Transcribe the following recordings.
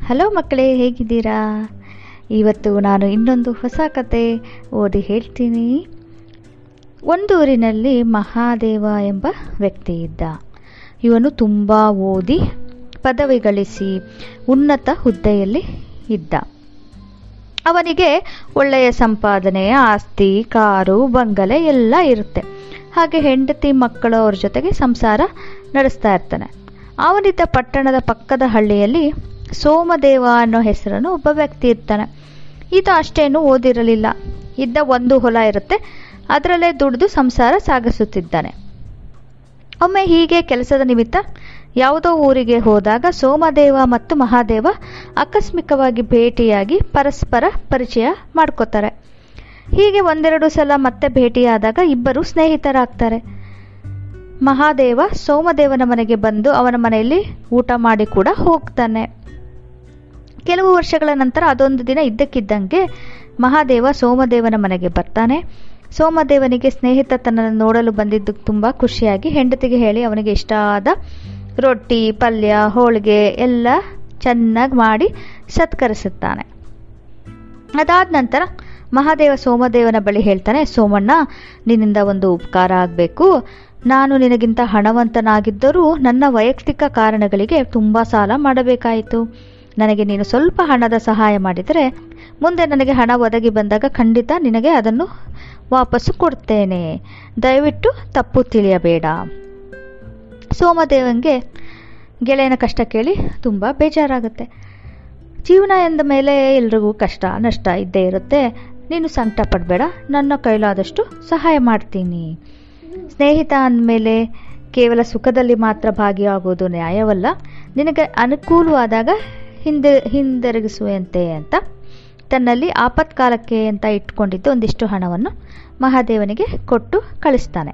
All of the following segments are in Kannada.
ಹಲೋ ಮಕ್ಕಳೇ ಹೇಗಿದ್ದೀರಾ ಇವತ್ತು ನಾನು ಇನ್ನೊಂದು ಹೊಸ ಕತೆ ಓದಿ ಹೇಳ್ತೀನಿ ಒಂದೂರಿನಲ್ಲಿ ಮಹಾದೇವ ಎಂಬ ವ್ಯಕ್ತಿ ಇದ್ದ ಇವನು ತುಂಬ ಓದಿ ಪದವಿ ಗಳಿಸಿ ಉನ್ನತ ಹುದ್ದೆಯಲ್ಲಿ ಇದ್ದ ಅವನಿಗೆ ಒಳ್ಳೆಯ ಸಂಪಾದನೆ ಆಸ್ತಿ ಕಾರು ಬಂಗಲೆ ಎಲ್ಲ ಇರುತ್ತೆ ಹಾಗೆ ಹೆಂಡತಿ ಮಕ್ಕಳು ಅವ್ರ ಜೊತೆಗೆ ಸಂಸಾರ ನಡೆಸ್ತಾ ಇರ್ತಾನೆ ಅವನಿದ್ದ ಪಟ್ಟಣದ ಪಕ್ಕದ ಹಳ್ಳಿಯಲ್ಲಿ ಸೋಮದೇವ ಅನ್ನೋ ಹೆಸರನ್ನು ಒಬ್ಬ ವ್ಯಕ್ತಿ ಇರ್ತಾನೆ ಈತ ಅಷ್ಟೇನು ಓದಿರಲಿಲ್ಲ ಇದ್ದ ಒಂದು ಹೊಲ ಇರುತ್ತೆ ಅದರಲ್ಲೇ ದುಡಿದು ಸಂಸಾರ ಸಾಗಿಸುತ್ತಿದ್ದಾನೆ ಒಮ್ಮೆ ಹೀಗೆ ಕೆಲಸದ ನಿಮಿತ್ತ ಯಾವುದೋ ಊರಿಗೆ ಹೋದಾಗ ಸೋಮದೇವ ಮತ್ತು ಮಹಾದೇವ ಆಕಸ್ಮಿಕವಾಗಿ ಭೇಟಿಯಾಗಿ ಪರಸ್ಪರ ಪರಿಚಯ ಮಾಡ್ಕೋತಾರೆ ಹೀಗೆ ಒಂದೆರಡು ಸಲ ಮತ್ತೆ ಭೇಟಿಯಾದಾಗ ಇಬ್ಬರು ಸ್ನೇಹಿತರಾಗ್ತಾರೆ ಮಹಾದೇವ ಸೋಮದೇವನ ಮನೆಗೆ ಬಂದು ಅವನ ಮನೆಯಲ್ಲಿ ಊಟ ಮಾಡಿ ಕೂಡ ಹೋಗ್ತಾನೆ ಕೆಲವು ವರ್ಷಗಳ ನಂತರ ಅದೊಂದು ದಿನ ಇದ್ದಕ್ಕಿದ್ದಂಗೆ ಮಹಾದೇವ ಸೋಮದೇವನ ಮನೆಗೆ ಬರ್ತಾನೆ ಸೋಮದೇವನಿಗೆ ಸ್ನೇಹಿತ ತನ್ನನ್ನು ನೋಡಲು ಬಂದಿದ್ದು ತುಂಬ ಖುಷಿಯಾಗಿ ಹೆಂಡತಿಗೆ ಹೇಳಿ ಅವನಿಗೆ ಇಷ್ಟ ಆದ ರೊಟ್ಟಿ ಪಲ್ಯ ಹೋಳಿಗೆ ಎಲ್ಲ ಚೆನ್ನಾಗಿ ಮಾಡಿ ಸತ್ಕರಿಸುತ್ತಾನೆ ಅದಾದ ನಂತರ ಮಹಾದೇವ ಸೋಮದೇವನ ಬಳಿ ಹೇಳ್ತಾನೆ ಸೋಮಣ್ಣ ನಿನ್ನಿಂದ ಒಂದು ಉಪಕಾರ ಆಗಬೇಕು ನಾನು ನಿನಗಿಂತ ಹಣವಂತನಾಗಿದ್ದರೂ ನನ್ನ ವೈಯಕ್ತಿಕ ಕಾರಣಗಳಿಗೆ ತುಂಬ ಸಾಲ ಮಾಡಬೇಕಾಯಿತು ನನಗೆ ನೀನು ಸ್ವಲ್ಪ ಹಣದ ಸಹಾಯ ಮಾಡಿದರೆ ಮುಂದೆ ನನಗೆ ಹಣ ಒದಗಿ ಬಂದಾಗ ಖಂಡಿತ ನಿನಗೆ ಅದನ್ನು ವಾಪಸ್ಸು ಕೊಡ್ತೇನೆ ದಯವಿಟ್ಟು ತಪ್ಪು ತಿಳಿಯಬೇಡ ಸೋಮದೇವಂಗೆ ಗೆಳೆಯನ ಕಷ್ಟ ಕೇಳಿ ತುಂಬ ಬೇಜಾರಾಗುತ್ತೆ ಜೀವನ ಎಂದ ಮೇಲೆ ಎಲ್ರಿಗೂ ಕಷ್ಟ ನಷ್ಟ ಇದ್ದೇ ಇರುತ್ತೆ ನೀನು ಸಂಕಟ ಪಡಬೇಡ ನನ್ನ ಕೈಲಾದಷ್ಟು ಸಹಾಯ ಮಾಡ್ತೀನಿ ಸ್ನೇಹಿತ ಅಂದಮೇಲೆ ಕೇವಲ ಸುಖದಲ್ಲಿ ಮಾತ್ರ ಭಾಗಿಯಾಗೋದು ನ್ಯಾಯವಲ್ಲ ನಿನಗೆ ಅನುಕೂಲವಾದಾಗ ಹಿಂದೆ ಹಿಂದಿರುಗಿಸುವಂತೆ ಅಂತ ತನ್ನಲ್ಲಿ ಆಪತ್ಕಾಲಕ್ಕೆ ಅಂತ ಇಟ್ಕೊಂಡಿದ್ದು ಒಂದಿಷ್ಟು ಹಣವನ್ನು ಮಹಾದೇವನಿಗೆ ಕೊಟ್ಟು ಕಳಿಸ್ತಾನೆ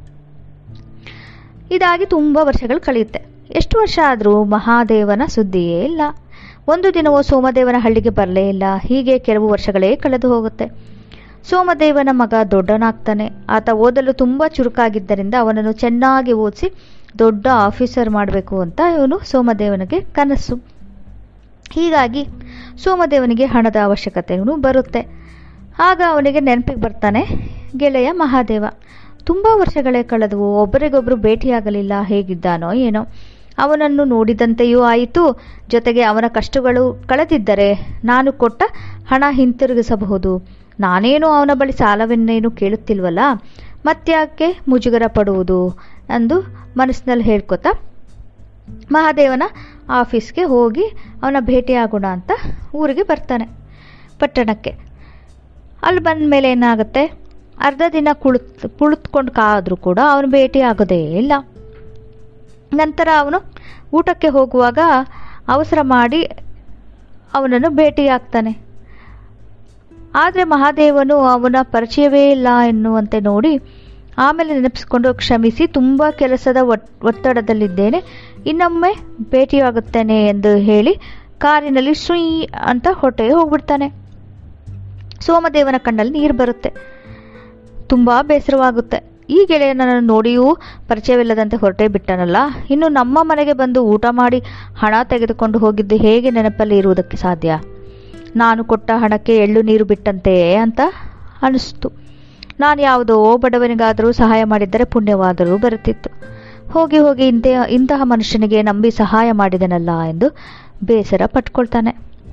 ಇದಾಗಿ ತುಂಬ ವರ್ಷಗಳು ಕಳೆಯುತ್ತೆ ಎಷ್ಟು ವರ್ಷ ಆದರೂ ಮಹಾದೇವನ ಸುದ್ದಿಯೇ ಇಲ್ಲ ಒಂದು ದಿನವೂ ಸೋಮದೇವನ ಹಳ್ಳಿಗೆ ಬರಲೇ ಇಲ್ಲ ಹೀಗೆ ಕೆಲವು ವರ್ಷಗಳೇ ಕಳೆದು ಹೋಗುತ್ತೆ ಸೋಮದೇವನ ಮಗ ದೊಡ್ಡನಾಗ್ತಾನೆ ಆತ ಓದಲು ತುಂಬ ಚುರುಕಾಗಿದ್ದರಿಂದ ಅವನನ್ನು ಚೆನ್ನಾಗಿ ಓದಿಸಿ ದೊಡ್ಡ ಆಫೀಸರ್ ಮಾಡಬೇಕು ಅಂತ ಇವನು ಸೋಮದೇವನಿಗೆ ಕನಸು ಹೀಗಾಗಿ ಸೋಮದೇವನಿಗೆ ಹಣದ ಅವಶ್ಯಕತೆಯೂ ಬರುತ್ತೆ ಆಗ ಅವನಿಗೆ ನೆನಪಿಗೆ ಬರ್ತಾನೆ ಗೆಳೆಯ ಮಹಾದೇವ ತುಂಬ ವರ್ಷಗಳೇ ಕಳೆದವು ಒಬ್ಬರಿಗೊಬ್ಬರು ಭೇಟಿಯಾಗಲಿಲ್ಲ ಹೇಗಿದ್ದಾನೋ ಏನೋ ಅವನನ್ನು ನೋಡಿದಂತೆಯೂ ಆಯಿತು ಜೊತೆಗೆ ಅವನ ಕಷ್ಟಗಳು ಕಳೆದಿದ್ದರೆ ನಾನು ಕೊಟ್ಟ ಹಣ ಹಿಂತಿರುಗಿಸಬಹುದು ನಾನೇನು ಅವನ ಬಳಿ ಸಾಲವನ್ನೇನು ಕೇಳುತ್ತಿಲ್ವಲ್ಲ ಮತ್ತ್ಯಾಕೆ ಮುಜುಗರ ಪಡುವುದು ಎಂದು ಮನಸ್ಸಿನಲ್ಲಿ ಹೇಳ್ಕೊತಾ ಮಹಾದೇವನ ಆಫೀಸ್ಗೆ ಹೋಗಿ ಅವನ ಭೇಟಿಯಾಗೋಣ ಅಂತ ಊರಿಗೆ ಬರ್ತಾನೆ ಪಟ್ಟಣಕ್ಕೆ ಅಲ್ಲಿ ಬಂದ ಮೇಲೆ ಏನಾಗುತ್ತೆ ಅರ್ಧ ದಿನ ಕುಳಿತ್ ಕುಳಿತುಕೊಂಡು ಕಾದರೂ ಕೂಡ ಅವನು ಭೇಟಿ ಆಗೋದೇ ಇಲ್ಲ ನಂತರ ಅವನು ಊಟಕ್ಕೆ ಹೋಗುವಾಗ ಅವಸರ ಮಾಡಿ ಅವನನ್ನು ಭೇಟಿಯಾಗ್ತಾನೆ ಆದರೆ ಮಹಾದೇವನು ಅವನ ಪರಿಚಯವೇ ಇಲ್ಲ ಎನ್ನುವಂತೆ ನೋಡಿ ಆಮೇಲೆ ನೆನಪಿಸ್ಕೊಂಡು ಕ್ಷಮಿಸಿ ತುಂಬ ಕೆಲಸದ ಒತ್ತಡದಲ್ಲಿದ್ದೇನೆ ಇನ್ನೊಮ್ಮೆ ಭೇಟಿಯಾಗುತ್ತೇನೆ ಎಂದು ಹೇಳಿ ಕಾರಿನಲ್ಲಿ ಸುಯ್ ಅಂತ ಹೊಟ್ಟೆಗೆ ಹೋಗ್ಬಿಡ್ತಾನೆ ಸೋಮದೇವನ ಕಣ್ಣಲ್ಲಿ ನೀರು ಬರುತ್ತೆ ತುಂಬ ಬೇಸರವಾಗುತ್ತೆ ಈ ಗೆಳೆಯನನ್ನು ನೋಡಿಯೂ ಪರಿಚಯವಿಲ್ಲದಂತೆ ಹೊರಟೇ ಬಿಟ್ಟನಲ್ಲ ಇನ್ನು ನಮ್ಮ ಮನೆಗೆ ಬಂದು ಊಟ ಮಾಡಿ ಹಣ ತೆಗೆದುಕೊಂಡು ಹೋಗಿದ್ದು ಹೇಗೆ ನೆನಪಲ್ಲಿ ಇರುವುದಕ್ಕೆ ಸಾಧ್ಯ ನಾನು ಕೊಟ್ಟ ಹಣಕ್ಕೆ ಎಳ್ಳು ನೀರು ಬಿಟ್ಟಂತೆ ಅಂತ ಅನಿಸ್ತು ನಾನು ಯಾವುದೋ ಬಡವನಿಗಾದರೂ ಸಹಾಯ ಮಾಡಿದ್ದರೆ ಪುಣ್ಯವಾದರೂ ಬರುತ್ತಿತ್ತು ಹೋಗಿ ಹೋಗಿ ಇಂತಹ ಇಂತಹ ಮನುಷ್ಯನಿಗೆ ನಂಬಿ ಸಹಾಯ ಮಾಡಿದನಲ್ಲ ಎಂದು ಬೇಸರ ಪಟ್ಕೊಳ್ತಾನೆ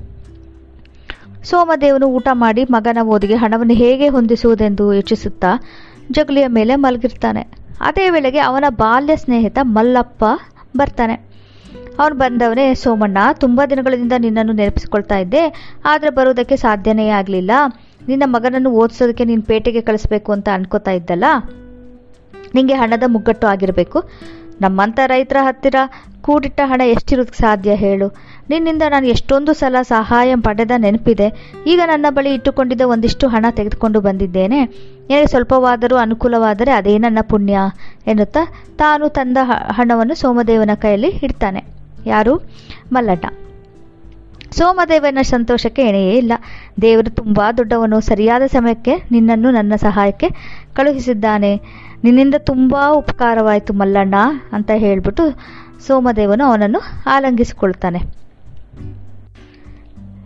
ಸೋಮದೇವನು ಊಟ ಮಾಡಿ ಮಗನ ಓದಿಗೆ ಹಣವನ್ನು ಹೇಗೆ ಹೊಂದಿಸುವುದೆಂದು ಯೋಚಿಸುತ್ತಾ ಜಗುಲಿಯ ಮೇಲೆ ಮಲಗಿರ್ತಾನೆ ಅದೇ ವೇಳೆಗೆ ಅವನ ಬಾಲ್ಯ ಸ್ನೇಹಿತ ಮಲ್ಲಪ್ಪ ಬರ್ತಾನೆ ಅವನು ಬಂದವನೇ ಸೋಮಣ್ಣ ತುಂಬ ದಿನಗಳಿಂದ ನಿನ್ನನ್ನು ನೆನಪಿಸ್ಕೊಳ್ತಾ ಇದ್ದೆ ಆದರೆ ಬರೋದಕ್ಕೆ ಸಾಧ್ಯನೇ ಆಗಲಿಲ್ಲ ನಿನ್ನ ಮಗನನ್ನು ಓದಿಸೋದಕ್ಕೆ ನೀನು ಪೇಟೆಗೆ ಕಳಿಸ್ಬೇಕು ಅಂತ ಅನ್ಕೋತಾ ಇದ್ದಲ್ಲ ನಿಮಗೆ ಹಣದ ಮುಗ್ಗಟ್ಟು ಆಗಿರಬೇಕು ನಮ್ಮಂಥ ರೈತರ ಹತ್ತಿರ ಕೂಡಿಟ್ಟ ಹಣ ಎಷ್ಟಿರೋದಕ್ಕೆ ಸಾಧ್ಯ ಹೇಳು ನಿನ್ನಿಂದ ನಾನು ಎಷ್ಟೊಂದು ಸಲ ಸಹಾಯ ಪಡೆದ ನೆನಪಿದೆ ಈಗ ನನ್ನ ಬಳಿ ಇಟ್ಟುಕೊಂಡಿದ್ದ ಒಂದಿಷ್ಟು ಹಣ ತೆಗೆದುಕೊಂಡು ಬಂದಿದ್ದೇನೆ ನಿನಗೆ ಸ್ವಲ್ಪವಾದರೂ ಅನುಕೂಲವಾದರೆ ಅದೇ ನನ್ನ ಪುಣ್ಯ ಎನ್ನುತ್ತಾ ತಾನು ತಂದ ಹಣವನ್ನು ಸೋಮದೇವನ ಕೈಯಲ್ಲಿ ಇಡ್ತಾನೆ ಯಾರು ಮಲ್ಲಣ್ಣ ಸೋಮದೇವನ ಸಂತೋಷಕ್ಕೆ ಎಣೆಯೇ ಇಲ್ಲ ದೇವರು ತುಂಬ ದೊಡ್ಡವನು ಸರಿಯಾದ ಸಮಯಕ್ಕೆ ನಿನ್ನನ್ನು ನನ್ನ ಸಹಾಯಕ್ಕೆ ಕಳುಹಿಸಿದ್ದಾನೆ ನಿನ್ನಿಂದ ತುಂಬ ಉಪಕಾರವಾಯಿತು ಮಲ್ಲಣ್ಣ ಅಂತ ಹೇಳಿಬಿಟ್ಟು ಸೋಮದೇವನು ಅವನನ್ನು ಆಲಂಗಿಸಿಕೊಳ್ತಾನೆ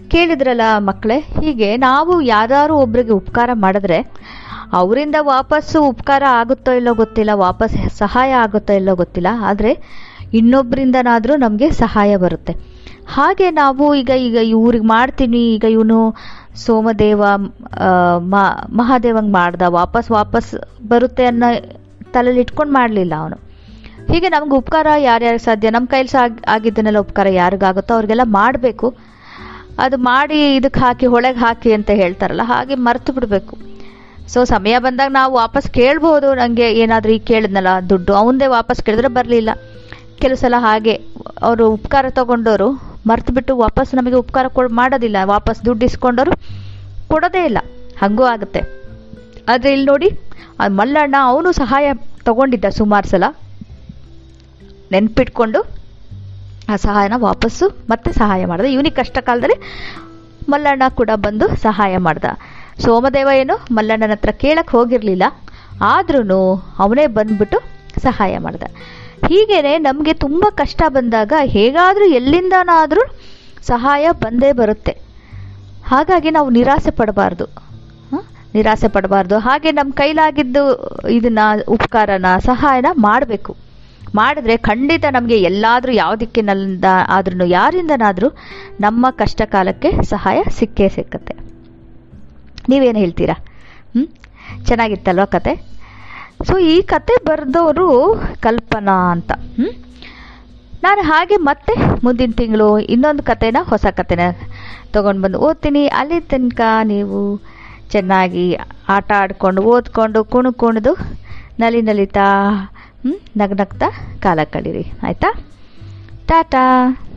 ಕೇಳಿದ್ರಲ್ಲ ಮಕ್ಕಳೇ ಹೀಗೆ ನಾವು ಯಾರು ಒಬ್ರಿಗೆ ಉಪಕಾರ ಮಾಡಿದ್ರೆ ಅವರಿಂದ ವಾಪಸ್ಸು ಉಪಕಾರ ಆಗುತ್ತೋ ಇಲ್ಲೋ ಗೊತ್ತಿಲ್ಲ ವಾಪಸ್ ಸಹಾಯ ಆಗುತ್ತೋ ಇಲ್ಲೋ ಗೊತ್ತಿಲ್ಲ ಆದರೆ ಇನ್ನೊಬ್ಬರಿಂದನಾದರೂ ನಮಗೆ ಸಹಾಯ ಬರುತ್ತೆ ಹಾಗೆ ನಾವು ಈಗ ಈಗ ಇವ್ರಿಗೆ ಮಾಡ್ತೀನಿ ಈಗ ಇವನು ಸೋಮದೇವ ಆ, ಮ- ಮಹಾದೇವಂಗೆ ಮಾಡ್ದ ವಾಪಸ್ ವಾಪಸ್ ಬರುತ್ತೆ ಅನ್ನೋ ತಲೆಯಲ್ಲಿ ಇಟ್ಕೊಂಡು ಮಾಡಲಿಲ್ಲ ಅವನು ಹೀಗೆ ನಮ್ಗೆ ಉಪಕಾರ ಯಾರ್ಯಾರಿಗೆ ಸಾಧ್ಯ ನಮ್ಮ ಕೈಲಿ ಸಾ ಆಗಿದ್ದನ್ನೆಲ್ಲ ಉಪಕಾರ ಯಾರಿಗಾಗುತ್ತೋ ಅವ್ರಿಗೆಲ್ಲ ಮಾಡಬೇಕು ಅದು ಮಾಡಿ ಇದಕ್ಕೆ ಹಾಕಿ ಹೊಳೆಗೆ ಹಾಕಿ ಅಂತ ಹೇಳ್ತಾರಲ್ಲ ಹಾಗೆ ಮರ್ತು ಬಿಡಬೇಕು ಸೊ ಸಮಯ ಬಂದಾಗ ನಾವು ವಾಪಸ್ ಕೇಳ್ಬೋದು ನನಗೆ ಏನಾದರೂ ಈಗ ಕೇಳಿದ್ನಲ್ಲ ದುಡ್ಡು ಅವನದೇ ವಾಪಸ್ ಕೇಳಿದ್ರೆ ಬರಲಿಲ್ಲ ಕೆಲವು ಸಲ ಹಾಗೆ ಅವರು ಉಪಕಾರ ತಗೊಂಡವರು ಮರ್ತು ಬಿಟ್ಟು ವಾಪಸ್ ನಮಗೆ ಉಪಕಾರ ಕೊಡ್ ಮಾಡೋದಿಲ್ಲ ವಾಪಸ್ ದುಡ್ಡು ಇಸ್ಕೊಂಡವರು ಕೊಡೋದೇ ಇಲ್ಲ ಹಾಗೂ ಆಗುತ್ತೆ ಆದರೆ ಇಲ್ಲಿ ನೋಡಿ ಆ ಮಲ್ಲಣ್ಣ ಅವನು ಸಹಾಯ ತಗೊಂಡಿದ್ದ ಸುಮಾರು ಸಲ ನೆನ್ಪಿಟ್ಕೊಂಡು ಆ ಸಹಾಯನ ವಾಪಸ್ಸು ಮತ್ತೆ ಸಹಾಯ ಮಾಡ್ದ ಇವನಿಗೆ ಕಷ್ಟ ಕಾಲದಲ್ಲಿ ಮಲ್ಲಣ್ಣ ಕೂಡ ಬಂದು ಸಹಾಯ ಮಾಡ್ದ ಸೋಮದೇವ ಏನು ಮಲ್ಲಣ್ಣನ ಹತ್ರ ಕೇಳಕ್ಕೆ ಹೋಗಿರಲಿಲ್ಲ ಆದ್ರೂ ಅವನೇ ಬಂದ್ಬಿಟ್ಟು ಸಹಾಯ ಮಾಡ್ದ ಹೀಗೇನೆ ನಮಗೆ ತುಂಬ ಕಷ್ಟ ಬಂದಾಗ ಹೇಗಾದರೂ ಎಲ್ಲಿಂದನಾದರೂ ಸಹಾಯ ಬಂದೇ ಬರುತ್ತೆ ಹಾಗಾಗಿ ನಾವು ನಿರಾಸೆ ಪಡಬಾರ್ದು ಹ? ನಿರಾಸೆ ಪಡಬಾರ್ದು ಹಾಗೆ ನಮ್ಮ ಕೈಲಾಗಿದ್ದು ಇದನ್ನ ಉಪಕಾರನ ಸಹಾಯನ ಮಾಡಬೇಕು ಮಾಡಿದ್ರೆ ಖಂಡಿತ ನಮಗೆ ಎಲ್ಲಾದರೂ ಯಾವ ದಿಕ್ಕಿನಿಂದ ಆದ್ರೂ ಯಾರಿಂದನಾದರೂ ನಮ್ಮ ಕಷ್ಟ ಕಾಲಕ್ಕೆ ಸಹಾಯ ಸಿಕ್ಕೇ ಸಿಕ್ಕತ್ತೆ ನೀವೇನು ಹೇಳ್ತೀರಾ ಹ್ಞೂ ಚೆನ್ನಾಗಿತ್ತಲ್ವ ಕತೆ ಸೊ ಈ ಕತೆ ಬರೆದವರು ಕಲ್ಪನಾ ಅಂತ ಹ್ಞೂ ನಾನು ಹಾಗೆ ಮತ್ತೆ ಮುಂದಿನ ತಿಂಗಳು ಇನ್ನೊಂದು ಕತೆನ ಹೊಸ ಕತೆನ ತೊಗೊಂಡು ಬಂದು ಓದ್ತೀನಿ ಅಲ್ಲಿ ತನಕ ನೀವು ಚೆನ್ನಾಗಿ ಆಟ ಆಡಿಕೊಂಡು ಓದ್ಕೊಂಡು ಕುಣು ಕುಣಿದು ನಲಿ ನಲಿತಾ ಹ್ಞೂ ನಗ್ನಗ್ತಾ ಕಾಲ ಕಳೀರಿ ಆಯಿತಾ ಟಾಟಾ